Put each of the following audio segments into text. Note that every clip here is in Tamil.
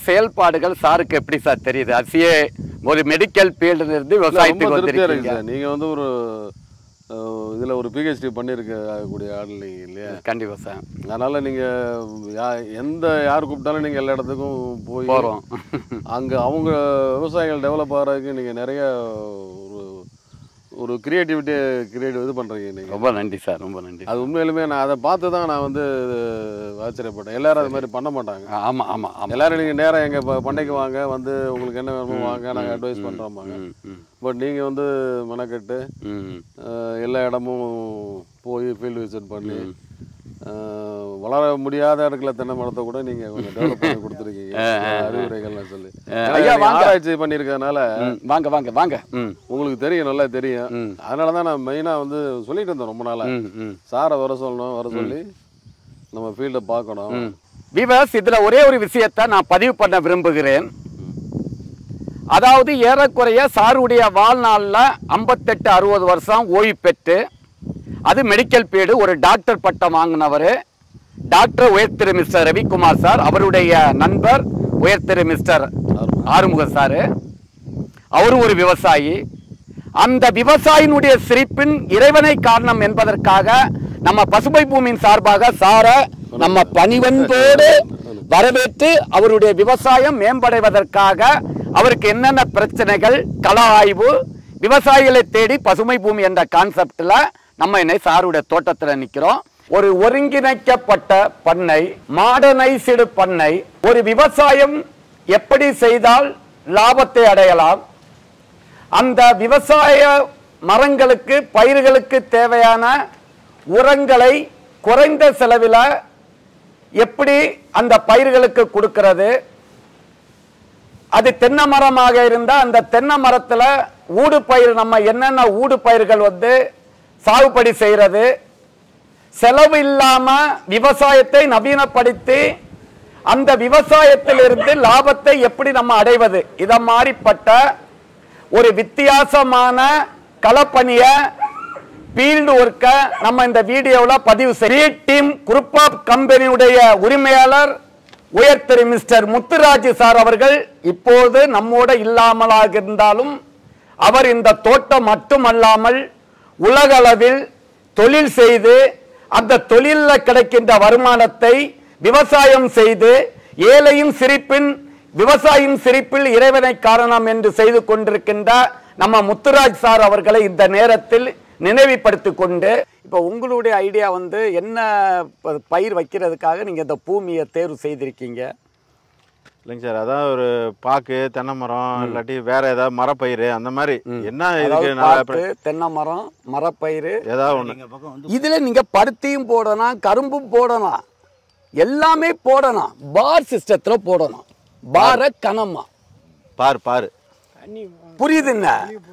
செயல்பாடுகள் சாருக்கு எப்படி சார் தெரியுது அசியே ஒரு மெடிக்கல் ஃபீல்டுல இருந்து இல்ல, ரொம்ப விவசாயத்துக்கு திருப்தியா இருக்கு வந்திருக்கீங்க சார் நீங்க வந்து ஒரு அஹ், இதுல ஒரு பிஹெச்டி பண்ணியிருக்க கூடிய ஆள் நீங்க இல்லையா கண்டிப்பா சார் அதனால நீங்க யா- எந்த யார் கூப்பிட்டாலும் நீங்க எல்லா இடத்துக்கும் போய் போறோம் அங்க அவங்க விவசாயிகள் டெவலப் ஆகிறதுக்கு நீங்க நிறைய ஒரு ஒரு கிரியேட்டிவிட்டி கிரியேட்டிவ் இது பண்றீங்க நீங்க ரொம்ப நன்றி சார் ரொம்ப நன்றி அது உண்மையிலுமே நான் அதை பார்த்து தான் நான் வந்து ஆச்சரியப்பட்டேன் எல்லாரும் அது மாதிரி பண்ண மாட்டாங்க ஆமா ஆமா ஆமா எல்லாரும் நீங்க நேரா எங்க ப- பண்ணைக்கு வாங்க வந்து உங்களுக்கு என்ன வேணுமோ வாங்க நாங்க அட்வைஸ் பண்றோமாங்க ம், ம், பட் நீங்க வந்து மெனக்கெட்டு ம். அஹ், எல்லா இடமும் போய் ஃபீல்டு விசிட் பண்ணி அஹ், வளர முடியாத இடத்துல தென்னை மரத்தை கூட நீங்க கொஞ்சம் டெவலப் பண்ணி கொடுத்துருக்கீங்க அறிவுரைகள்லாம் சொல்லி ஏன்னா ஐயா, நீங்க வாங்க. ஆராய்ச்சி பண்ணியிருக்கறதுனால ம், வாங்க வாங்க வாங்க ம் உங்களுக்கு தெரியும் நல்லா தெரியும் ம். அதனால தான் நான் மெயினாக வந்து சொல்லிட்டு இருந்தேன் ரொம்ப நாளா ம் ம் சாரை வர சொல்லணும் வர சொல்லி நம்ம ஃபீல்டை பார்க்கணும் விவஸ் இதுல ஒரே ஒரு விஷயத்தை நான் பதிவு பண்ண விரும்புகிறேன் அதாவது ஏறக்குறைய சாருடைய வாழ்நாளில் ஐம்பத்தெட்டு அறுபது வருஷம் ஓய்வு பெற்று அது மெடிக்கல் பீடு ஒரு டாக்டர் பட்டம் வாங்கினவர் டாக்டர் உயர் திரு மிஸ்டர் ரவிக்குமார் சார் அவருடைய நண்பர் உயர் திரு மிஸ்டர் ஆறுமுக சாரு அவரும் ஒரு விவசாயி அந்த விவசாயினுடைய சிரிப்பின் இறைவனை காரணம் என்பதற்காக நம்ம பசுமை பூமியின் சார்பாக சார நம்ம பணிவன்போடு வரவேற்று அவருடைய விவசாயம் மேம்படைவதற்காக அவருக்கு என்னென்ன பிரச்சனைகள் கள ஆய்வு விவசாயிகளை தேடி பசுமை பூமி என்ற கான்செப்ட்ல நம்ம இன்னை சாருடைய தோட்டத்தில் நிக்கிறோம் ஒரு ஒருங்கிணைக்கப்பட்ட பண்ணை மாடர்னைஸ்டு பண்ணை ஒரு விவசாயம் எப்படி செய்தால் லாபத்தை அடையலாம் அந்த விவசாய மரங்களுக்கு பயிர்களுக்கு தேவையான உரங்களை குறைந்த செலவில் எப்படி அந்த பயிர்களுக்கு கொடுக்கிறது அது தென்னை மரமாக இருந்தால் அந்த தென்னை மரத்தில் ஊடு பயிர் நம்ம என்னென்ன ஊடு பயிர்கள் வந்து சாகுபடி செய்கிறது செலவு இல்லாம விவசாயத்தை நவீனப்படுத்தி அந்த விவசாயத்திலிருந்து லாபத்தை எப்படி நம்ம அடைவது இத மாதிரிப்பட்ட ஒரு வித்தியாசமான களப்பணிய ஃபீல்டு ஒர்க்க நம்ம இந்த வீடியோவில் பதிவு செய்ய டீம் குரூப் ஆஃப் கம்பெனியுடைய உரிமையாளர் உயர் திரு மிஸ்டர் முத்துராஜ் சார் அவர்கள் இப்போது நம்மோட இல்லாமலாக இருந்தாலும் அவர் இந்த தோட்டம் மட்டுமல்லாமல் உலகளவில் தொழில் செய்து அந்த தொழிலில் கிடைக்கின்ற வருமானத்தை விவசாயம் செய்து ஏழையின் சிரிப்பின் விவசாயின் சிரிப்பில் இறைவனை காரணம் என்று செய்து கொண்டிருக்கின்ற நம்ம முத்துராஜ் சார் அவர்களை இந்த நேரத்தில் நினைவுபடுத்திக் கொண்டு இப்போ உங்களுடைய ஐடியா வந்து என்ன ப- பயிர் வைக்கிறதுக்காக நீங்க இந்த பூமியை தேர்வு செய்திருக்கீங்க இல்லைங்க சார் அதான் ஒரு பாக்கு தென்னை மரம் இல்லாட்டி வேற ஏதாவது மரப்பயிர் அந்த மாதிரி என்ன அதாவது இதுக்கு நல்லா பாக்கு, தென்னை மரம் மரப்பயிறு ஏதாவது ஒன்று இதுல நீங்க பருத்தியும் போடலாம் கரும்பும் போடலாம் எல்லாமே போடலாம் பார் சிஸ்டத்துல போடலாம் பார கனமா பாரு பாரு புரியுதுங்க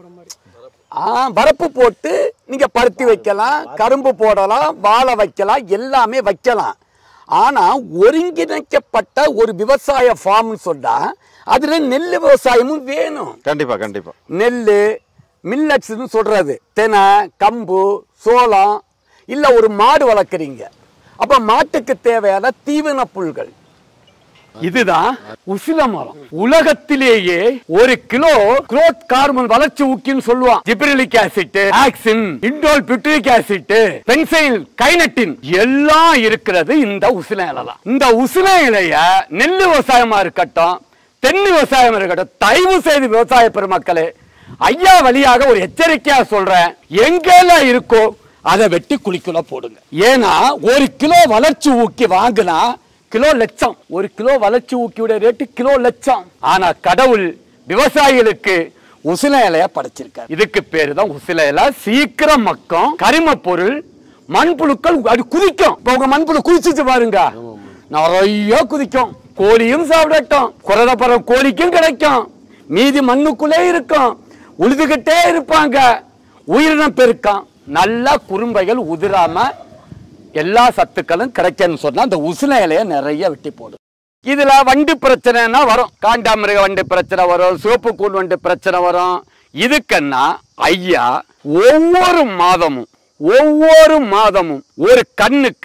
ஆ வரப்பு போட்டு நீங்க பருத்தி வைக்கலாம் கரும்பு போடலாம் வாழை வைக்கலாம் எல்லாமே வைக்கலாம் ஆனா ஒருங்கிணைக்கப்பட்ட ஒரு விவசாய ஃபார்ம்னு சொன்னா அதுல நெல் விவசாயமும் வேணும் கண்டிப்பா கண்டிப்பா நெல் மில்லட்ஸ்னு சொல்றது தெனை கம்பு சோளம் இல்ல ஒரு மாடு வளர்க்குறீங்க அப்ப மாட்டுக்கு தேவையான தீவன புல்கள் இதுதான் உசில மரம் உலகத்திலேயே ஒரு கிலோ குரோத் கார்பன் வளர்ச்சி ஊக்கின்னு சொல்லுவான் gibberellic acid auxin indole butyric acid benzyl kinetin எல்லாம் இருக்கிறது இந்த உசில இலை தான் இந்த உசில இலைய நெல் விவசாயமா இருக்கட்டும் தென் விவசாயம் இருக்கட்டும் தயவு செய்து விவசாய பெருமக்களே ஐயா வழியாக ஒரு எச்சரிக்கையா சொல்றேன் எங்கெல்லாம் இருக்கோ அதை வெட்டி குழிக்குள்ள போடுங்க ஏன்னா ஒரு கிலோ வளர்ச்சி ஊக்கி வாங்கினா கிலோ லட்சம் ஒரு கிலோ வளர்ச்சி ஊக்கியோட ரேட்டு கிலோ லட்சம் ஆனா கடவுள் விவசாயிகளுக்கு உசில இலைய படைச்சிருக்காரு இதுக்கு பேரு தான் உசில இலை சீக்கிரம் மக்கம் கரிம பொருள் மண்புழுக்கள் அது குதிக்கும் இப்ப உங்க மண்புழு குதிச்சுச்சு பாருங்க நிறைய குதிக்கும் கோழியும் சாப்பிடட்டும் குரதப்பறம் கோழிக்கும் கிடைக்கும் மீதி மண்ணுக்குள்ளே இருக்கும் உழுதுகிட்டே இருப்பாங்க உயிரினம் பெருக்கம் நல்லா குறும்பைகள் உதிராம எல்லா சத்துக்களும் கிடைக்கணும்னு சொன்னா அந்த உசுன இலைய நிறைய வெட்டி போடும் இதுல வண்டு பிரச்சனைனா வரும் காண்டாமிருக வண்டு பிரச்சனை வரும் சிவப்பு கூழ் வண்டு பிரச்சனை வரும் இதுக்குன்னா ஐயா ஒவ்வொரு மாதமும் ஒவ்வொரு மாதமும் ஒரு கண்ணுக்கு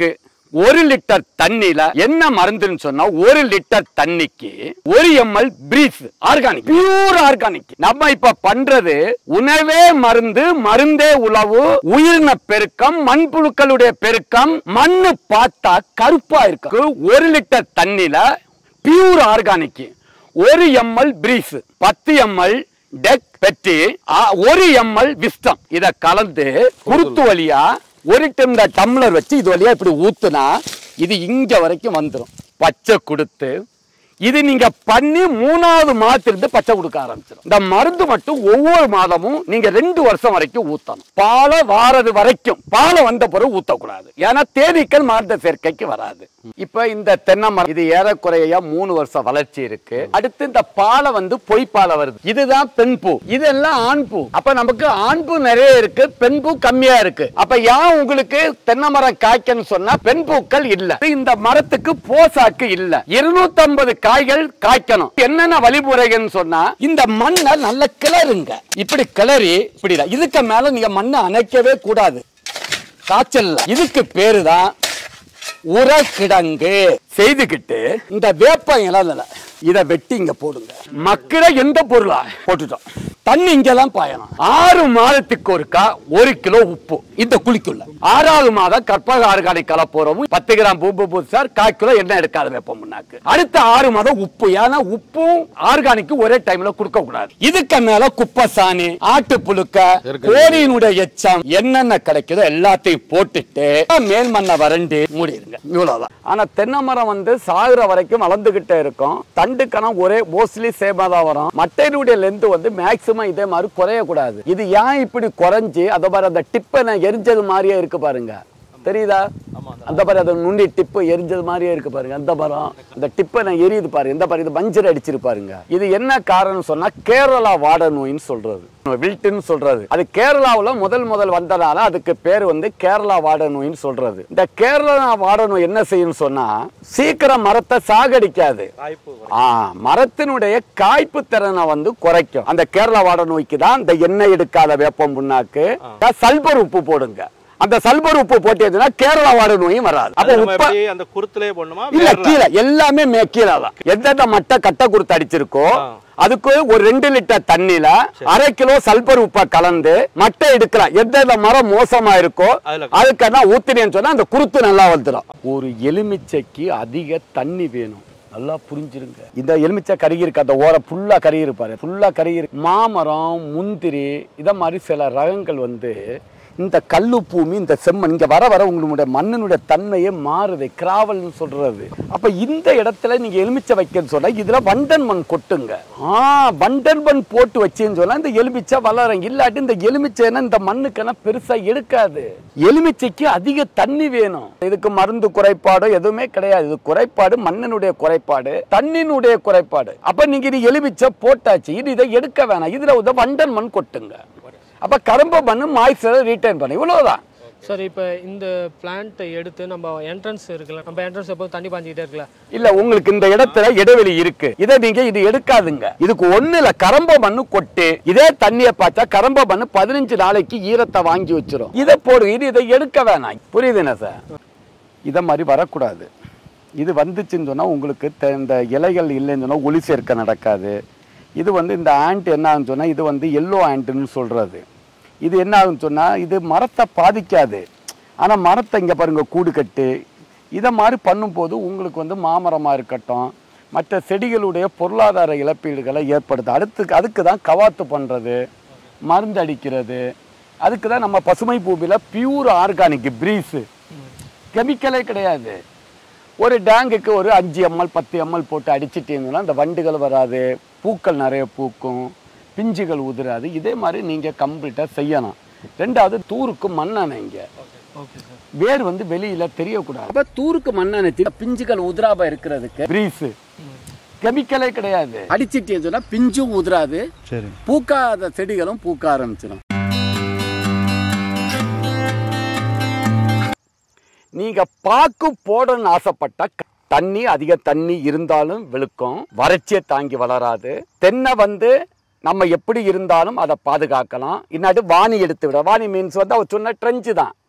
ஒரு லிட்டர் தண்ணியில என்ன மருந்துன்னு சொன்னா ஒரு லிட்டர் தண்ணிக்கு ஒரு எம்எல் பிரீஸ் ஆர்கானிக் பியூர் ஆர்கானிக் நம்ம இப்ப பண்றது உணவே மருந்து மருந்தே உணவு உயிரின பெருக்கம் மண்புழுக்களுடைய பெருக்கம் மண்ணு பார்த்தா கருப்பா இருக்கு ஒரு லிட்டர் தண்ணியில பியூர் ஆர்கானிக் ஒரு எம்எல் பிரீஸ் பத்து எம்எல் டெக் பெட்டி ஆ, ஒரு எம்எல் விஸ்டம் இத கலந்து குருத்து வழியா ஒரு டம்ள டம்ளர் வச்சு இது வழியா இப்படி ஊத்துனா இது இங்க வரைக்கும் வந்துடும் பச்சை கொடுத்து இது நீங்க பண்ணி மூணாவது மாதத்திலிருந்து பச்சை கொடுக்க ஆரம்பிச்சிடும் இந்த மருந்து மட்டும் ஒவ்வொரு மாதமும் நீங்க ரெண்டு வருஷம் வரைக்கும் ஊத்தணும் பாலை வாரது வரைக்கும் பாலை வந்த பிறகு ஊத்தக்கூடாது ஏன்னா தேனீக்கள் மருந்து சேர்க்கைக்கு வராது இப்ப இந்த தென்னை மரம் இது ஏறக்குறைய மூணு வருஷம் வளர்ச்சி இருக்கு அடுத்து இந்த பாலை வந்து பொய் பாலை வருது இதுதான் பெண் பூ இதெல்லாம் ஆண் பூ அப்ப நமக்கு ஆண் பூ நிறைய இருக்கு பெண் பூ கம்மியா இருக்கு அப்ப ஏன் உங்களுக்கு தென்னை மரம் காய்க்கன்னு சொன்னா பெண் பூக்கள் இல்ல இந்த மரத்துக்கு போசாக்கு இல்ல இருநூத்தி காய்கள் காய்க்கணும் என்னென்ன வழிமுறைகள்னு சொன்னா இந்த மண்ணை நல்ல கிளறுங்க இப்படி கிளறி இப்படி தான். இதுக்கு மேல நீங்க மண்ணை அணைக்கவே கூடாது காய்ச்சல்ல இதுக்கு பேருதான் உரக்கிடங்கு செய்துக்கிட்டு இந்த வேப்ப இலையில இத வெட்டி இங்க போடுங்க மக்கிற எந்த பொருளா போட்டுட்டோம் தண்ணி இங்கதான் பாயணும் ஆறு மாதத்துக்கு ஒருக்கா ஒரு கிலோ உப்பு இந்த குழிக்குள்ள ஆறாவது மாதம் கற்பக ஆர்கானிக் கலப்போறவும் பத்து கிராம் பூப்பு பூசார் கால் கிலோ எண்ணெய் எடுக்காத வேப்பம் முன்னாக்கு அடுத்த ஆறு மாதம் உப்பு ஏன்னா உப்பும் ஆர்கானிக் ஒரே டைம்ல கொடுக்க கூடாது இதுக்கு மேல குப்பை சாணி ஆட்டு புழுக்க கோழியினுடைய எச்சம் என்னென்ன கிடைக்குதோ எல்லாத்தையும் போட்டுட்டு மேல் மண்ணை வறண்டு மூடிடுங்க இவ்வளவுதான் ஆனா தென்னை மரம் வந்து சாகுற வரைக்கும் வளர்ந்துகிட்டே இருக்கும் தண்டு கணம் ஒரே மோஸ்ட்லி சேமா தான் வரும் மட்டையினுடைய லென்த் வந்து மேக்சிமம் இதே மாதிரி குறையக்கூடாது இது ஏன் இப்படி குறைஞ்சு அதை மாதிரி அந்த டிப்பை நான் எரிஞ்சது மாதிரியே இருக்கு பாருங்க தெரியுதா அந்த பாரு அதை நுண்டி டிப்பு எரிஞ்சது மாதிரியே இருக்கு பாருங்க அந்த மரம் அந்த டிப்பை நான் எரியுது பாருங்க இந்த பாரு இது மஞ்சள் அடிச்சிரு பாருங்க இது என்ன காரணம் சொன்னா கேரளா வாட நோயின்னு சொல்றது வில்ட்டுன்னு சொல்றது அது கேரளாவுல முதல் முதல் வந்ததால அதுக்கு பேர் வந்து கேரளா வாட நோயின்னு சொல்றது இந்த கேரளா வாட நோய் என்ன செய்யும் சொன்னா சீக்கிரம் மரத்தை சாகடிக்காது ஆ மரத்தினுடைய காய்ப்பு திறனை வந்து குறைக்கும் அந்த கேரளா வாட நோய்க்கு தான் இந்த எண்ணெய் எடுக்காத வேப்பம் புண்ணாக்கு சல்பர் உப்பு போடுங்க அந்த சல்பர் உப்பு போட்டீங்கன்னா கேரளா வாட நோயும் வராது அப்ப நம்ம உப்ப எப்படி அந்த குருத்துலயே போடணுமா இல்ல வேர்ல? கீழே எல்லாமே மே கீழே தான் எந்தெந்த மட்டை கட்டை கொடுத்து அடிச்சிருக்கோ அதுக்கு ஒரு ரெண்டு லிட்டர் தண்ணியில அரை கிலோ சல்பர் உப்பை கலந்து மட்டை எடுக்கலாம் எந்தெந்த மரம் மோசமா இருக்கோ அதுல அதுக்கு ஊத்தினேன்னு சொன்னா அந்த குருத்து நல்லா வந்துடும் ஒரு எலுமிச்சைக்கு அதிக தண்ணி வேணும் நல்லா புரிஞ்சிருங்க இந்த எலுமிச்சை கருகி இருக்கு அந்த ஓரம் ஃபுல்லா கருகி இருப்பாரு ஃபுல்லா கருகி இருக்கு மாமரம் முந்திரி இத மாதிரி சில ரகங்கள் வந்து இந்த கல்லு பூமி இந்த செம்மண் இங்க வர வர உங்களுடைய மண்ணினுடைய தன்மையே மாறுது கிராவல்னு சொல்றது அப்ப இந்த இடத்துல நீங்க எலுமிச்சை வைக்கன்னு சொன்னா இதுல வண்டன் மண் கொட்டுங்க ஆ வண்டன் மண் போட்டு வச்சேன்னு சொன்னா இந்த எலுமிச்சை வளரும் இல்லாட்டி இந்த எலுமிச்சைன்னா இந்த மண்ணுக்கென பெருசா எடுக்காது எலுமிச்சைக்கு அதிக தண்ணி வேணும் இதுக்கு மருந்து குறைபாடோ எதுவுமே கிடையாது இது குறைபாடு மண்ணினுடைய குறைபாடு தண்ணினுடைய குறைபாடு அப்ப நீங்க இது எலுமிச்சை போட்டாச்சு இது இதை எடுக்க வேணாம் இதுல வந்து வண்டன் மண் கொட்டுங்க அப்ப கரும்பு மண் மாய்ச்சரை ரீட்டைன் பண்ணு இவ்வளவுதான் சார் இப்போ இந்த பிளான்ட்டை எடுத்து நம்ம என்ட்ரன்ஸ் இருக்குல்ல நம்ம என்ட்ரன்ஸ் எப்போ தண்ணி பாஞ்சிக்கிட்டே இருக்குல்ல இல்ல உங்களுக்கு இந்த இடத்துல இடைவெளி இருக்கு இதை நீங்க இது எடுக்காதுங்க இதுக்கு ஒண்ணு இல்ல கரம்ப மண்ணு கொட்டு இதே தண்ணியை பார்த்தா கரம்ப மண்ணு பதினஞ்சு நாளைக்கு ஈரத்தை வாங்கி வச்சிரும் இதை போடு இது இதை எடுக்க வேணாம் புரியுதுண்ணா சார் இதை மாதிரி வரக்கூடாது இது வந்துச்சுன்னு சொன்னா உங்களுக்கு தெ- இந்த இலைகள் இல்லைன்னு சொன்னா ஒளி சேர்க்கை நடக்காது இது வந்து இந்த ஆண்ட் என்ன ஆகுன்னு சொன்னா இது வந்து எல்லோ ஆண்ட்னு சொல்றது இது என்ன ஆகுன்னு சொன்னா இது மரத்தை பாதிக்காது ஆனா மரத்தை இங்க பாருங்க கூடு கட்டு இதை மாதிரி பண்ணும்போது உங்களுக்கு வந்து மாமரமா இருக்கட்டும் மற்ற செடிகளுடைய பொருளாதார இழப்பீடுகளை ஏற்படுது அடுத்து அதுக்கு தான் கவாத்து பண்ணுறது மருந்து அடிக்கிறது அதுக்கு தான் நம்ம பசுமை பூமியில் பியூர் ஆர்கானிக் ப்ரீஸு கெமிக்கலே கிடையாது ஒரு டேங்குக்கு ஒரு அஞ்சு எம்எல் பத்து எம்எல் போட்டு அடிச்சிட்டீங்கன்னா அந்த வண்டுகள் வராது பூக்கள் நிறைய பூக்கும் பிஞ்சுகள் உதிராது இதே மாதிரி நீங்கள் கம்ப்ளீட்டாக செய்யணும் ரெண்டாவது தூருக்கு மண்ணெண்ணெய்ங்க ஓகே சார் வேர் வந்து வெளியில தெரியக்கூடாது அப்ப தூருக்கு மண்ணெண்ணெய் பிஞ்சுகள் உதிராம இருக்கிறதுக்கு பிரீஸ் கெமிக்கலே கிடையாது அடிச்சிட்டே சொன்னா பிஞ்சும் உதிராது சரி பூக்காத செடிகளும் பூக்க ஆரம்பிச்சிடும் நீங்க பாக்கு போடணும்னு ஆசைப்பட்டா க- தண்ணி அதிக தண்ணி இருந்தாலும் வெளுக்கும் வறட்சியை தாங்கி வளராது தென்னை வந்து நம்ம எப்படி இருந்தாலும் அதை பாதுகாக்கலாம் இன்னாட்டு வாணி எடுத்து விட வாணி மீன்ஸ் வந்து அவர் சொன்ன ட்ரெஞ்சு தான்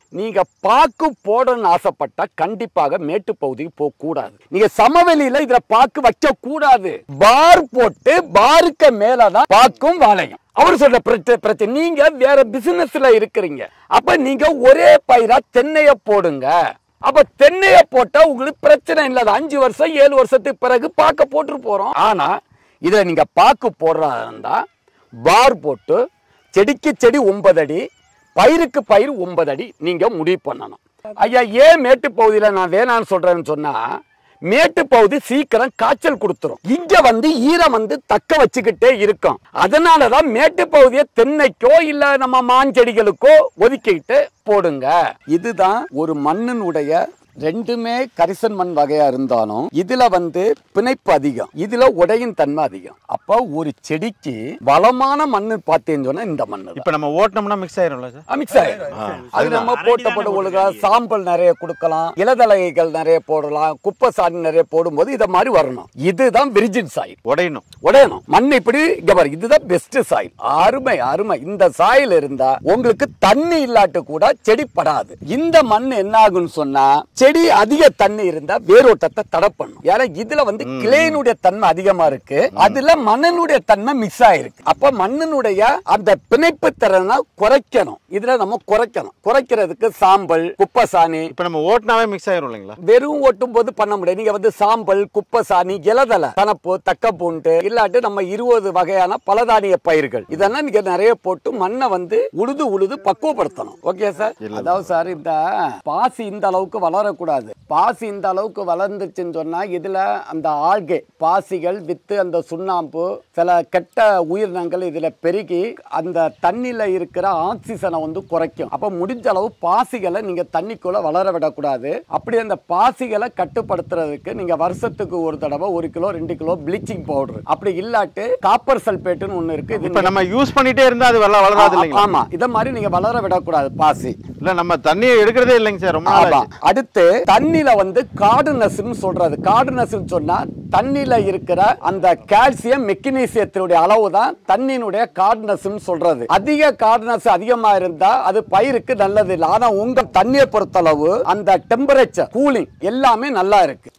நீங்க பாக்கு போடணும்னு ஆசைப்பட்டா கண்டிப்பாக மேட்டு பகுதிக்கு போக கூடாது நீங்க சமவெளியில இதுல பாக்கு வைக்க கூடாது பார் போட்டு பாருக்கு மேலதான் பாக்கும் வாழையும் அவர் சொல்ற பிரச்சனை பிரச்சனை நீங்க வேற பிசினஸ்ல இருக்கிறீங்க அப்ப நீங்க ஒரே பயிரா தென்னைய போடுங்க அப்ப தென்னைய போட்டா உங்களுக்கு பிரச்சனை இல்லாத அஞ்சு வருஷம் ஏழு வருஷத்துக்கு பிறகு பாக்க போட்டு போறோம் ஆனா இதுல நீங்க பாக்கு போடுறதா இருந்தா பார் போட்டு செடிக்கு செடி ஒன்பது அடி பயிருக்கு பயிர் ஒன்பது அடி நீங்க முடிவு பண்ணணும் ஐயா ஏன் மேட்டு பகுதியில நான் வேணான்னு சொல்றேன்னு சொன்னா மேட்டு பகுதி சீக்கிரம் காய்ச்சல் கொடுத்துரும் இங்க வந்து ஈரம் வந்து தக்க வச்சுக்கிட்டே இருக்கும் அதனாலதான் மேட்டு பகுதியை தென்னைக்கோ இல்ல நம்ம மாஞ்செடிகளுக்கோ ஒதுக்கிட்டு போடுங்க இதுதான் ஒரு மண்ணினுடைய ரெண்டுமே கரிசன் மண் வகையா இருந்தாலும் இதுல வந்து பிணைப்பு அதிகம் இதுல உடையின் தன்மை அதிகம் அப்ப ஒரு செடிக்கு வளமான மண்ணு பார்த்தேன்னு சொன்னா இந்த மண்ணு இப்போ நம்ம ஓட்டினோம்னா மிக்ஸ் ஆயிரும்ல சார் மிக்ஸ் ஆயிடும் அது நம்ம போட்ட போட்டு ஒழுகலாம் சாம்பல் நிறைய கொடுக்கலாம் இலதலைகள் நிறைய போடலாம் குப்பை சாணி நிறைய போடும்போது இத மாதிரி வரணும் இதுதான் விரிஜின் சாயில் உடையணும் உடையணும் மண் இப்படி இங்க பாரு இதுதான் பெஸ்ட் சாயில் அருமை அருமை இந்த சாயில் இருந்தா உங்களுக்கு தண்ணி இல்லாட்டு கூட செடி படாது இந்த மண் என்ன ஆகும்னு சொன்னா செடி அதிக தண்ணி இருந்தா வேரோட்டத்தை தடை பண்ணும் ஏன்னா இதுல வந்து கிளையினுடைய தன்மை அதிகமா இருக்கு அதுல மண்ணினுடைய தன்மை மிக்ஸ் ஆயிருக்கு அப்ப மண்ணினுடைய அந்த பிணைப்பு திறனை குறைக்கணும் இதுல நம்ம குறைக்கணும் குறைக்கிறதுக்கு சாம்பல் குப்பை சாணி இப்போ நம்ம ஓட்டினாவே மிக்ஸ் ஆயிரும் இல்லைங்களா வெறும் ஓட்டும் போது பண்ண முடியாது நீங்க வந்து சாம்பல் குப்பை சாணி இலதலை தனப்பு தக்க பூண்டு இல்லாட்டி நம்ம இருபது வகையான பலதானிய பயிர்கள் இதெல்லாம் நீங்க நிறைய போட்டு மண்ணை வந்து உழுது உழுது பக்குவப்படுத்தணும் ஓகே சார் அதாவது சார் இந்த பாசி இந்த அளவுக்கு வளரக்கூடாது பாசி இந்த அளவுக்கு வளர்ந்துச்சுன்னு சொன்னா இதுல அந்த ஆல்கே பாசிகள் வித்து அந்த சுண்ணாம்பு சில கெட்ட உயிரினங்கள் இதுல பெருகி அந்த தண்ணியில இருக்கிற ஆக்சிஜனை வந்து குறைக்கும் அப்ப முடிஞ்ச அளவு பாசிகளை நீங்க தண்ணிக்குள்ள வளர விடக்கூடாது அப்படி அந்த பாசிகளை கட்டுப்படுத்துறதுக்கு நீங்க வருஷத்துக்கு ஒரு தடவை ஒரு கிலோ ரெண்டு கிலோ ப்ளீச்சிங் பவுடர் அப்படி இல்லாட்டு காப்பர் சல்பேட்டுன்னு ஒண்ணு இருக்கு இது இப்போ நம்ம யூஸ் பண்ணிட்டே இருந்தா அது வெள்ள வளராது ஆ- இல்லைங்களா ஆமா இத மாதிரி நீங்க வளர விடக்கூடாது பாசி இல்ல நம்ம தண்ணியை எடுக்கிறதே இல்லைங்க சார் ரொம்ப நாள் ஆமா. ஆச்சு. அடுத்து தண்ணில வந்து கார்டுனஸ்னு சொல்றது கார்டுனஸ் சொன்னா தண்ணில இருக்கிற அந்த கால்சியம் மெக்னீசியத்தினுடைய அளவு தான் தண்ணியினுடைய கார்டுனஸ் சொல்றது அதிக கார்டுனஸ் அதிகமா இருந்தா அது பயிருக்கு நல்லது இல்லை ஆனா உங்க தண்ணியை பொறுத்தளவு அந்த டெம்பரேச்சர் கூலிங் எல்லாமே நல்லா இருக்கு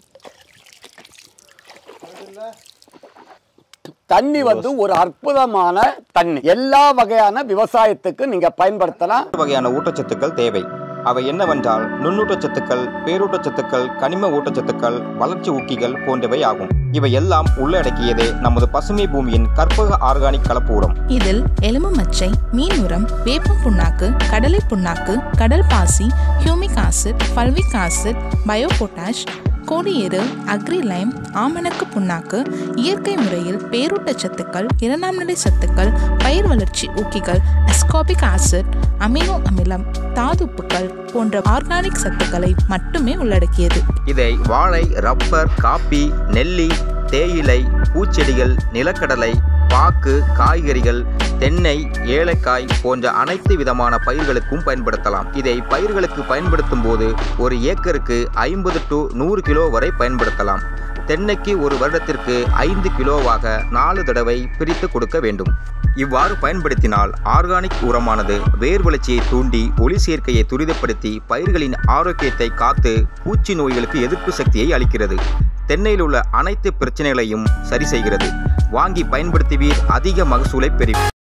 தண்ணி வந்து ஒரு அற்புதமான தண்ணி எல்லா வகையான விவசாயத்துக்கு நீங்க பயன்படுத்தலாம் வகையான ஊட்டச்சத்துக்கள் தேவை அவை என்னவென்றால் நுண்ணூட்டச்சத்துக்கள் பேரூட்டச்சத்துக்கள் கனிம ஊட்டச்சத்துக்கள் வளர்ச்சி ஊக்கிகள் போன்றவை ஆகும் இவை எல்லாம் உள்ளடக்கியதே நமது பசுமை பூமியின் கற்பக ஆர்கானிக் கலப்பு உரம் இதில் எலும்பு மச்சை மீன் உரம் வேப்பம் புண்ணாக்கு கடலை புண்ணாக்கு கடல் பாசி humic acid fulvic acid bio potash கோடியேறு அக்ரிலைம் ஆமணக்கு புண்ணாக்கு இயற்கை முறையில் பேரூட்டச்சத்துக்கள் இரண்டாம் நிலை சத்துக்கள் பயிர் வளர்ச்சி ஊக்கிகள் அஸ்காபிக் ஆசிட் அமினோ அமிலம் தாதுப்புக்கள் போன்ற ஆர்கானிக் சத்துக்களை மட்டுமே உள்ளடக்கியது இதை வாழை ரப்பர் காப்பி நெல்லி தேயிலை பூச்செடிகள் நிலக்கடலை பாக்கு காய்கறிகள் தென்னை ஏலக்காய் போன்ற அனைத்து விதமான பயிர்களுக்கும் பயன்படுத்தலாம் இதை பயிர்களுக்கு பயன்படுத்தும் போது ஒரு ஏக்கருக்கு ஐம்பது டு நூறு கிலோ வரை பயன்படுத்தலாம் தென்னைக்கு ஒரு வருடத்திற்கு ஐந்து கிலோவாக நாலு தடவை பிரித்து கொடுக்க வேண்டும் இவ்வாறு பயன்படுத்தினால் ஆர்கானிக் உரமானது வேர் வளர்ச்சியை தூண்டி ஒளி சேர்க்கையை துரிதப்படுத்தி பயிர்களின் ஆரோக்கியத்தை காத்து பூச்சி நோய்களுக்கு எதிர்ப்பு சக்தியை அளிக்கிறது தென்னையில் உள்ள அனைத்து பிரச்சனைகளையும் சரி செய்கிறது வாங்கி பயன்படுத்துவீர் அதிக மகசூலை பெறுவீர்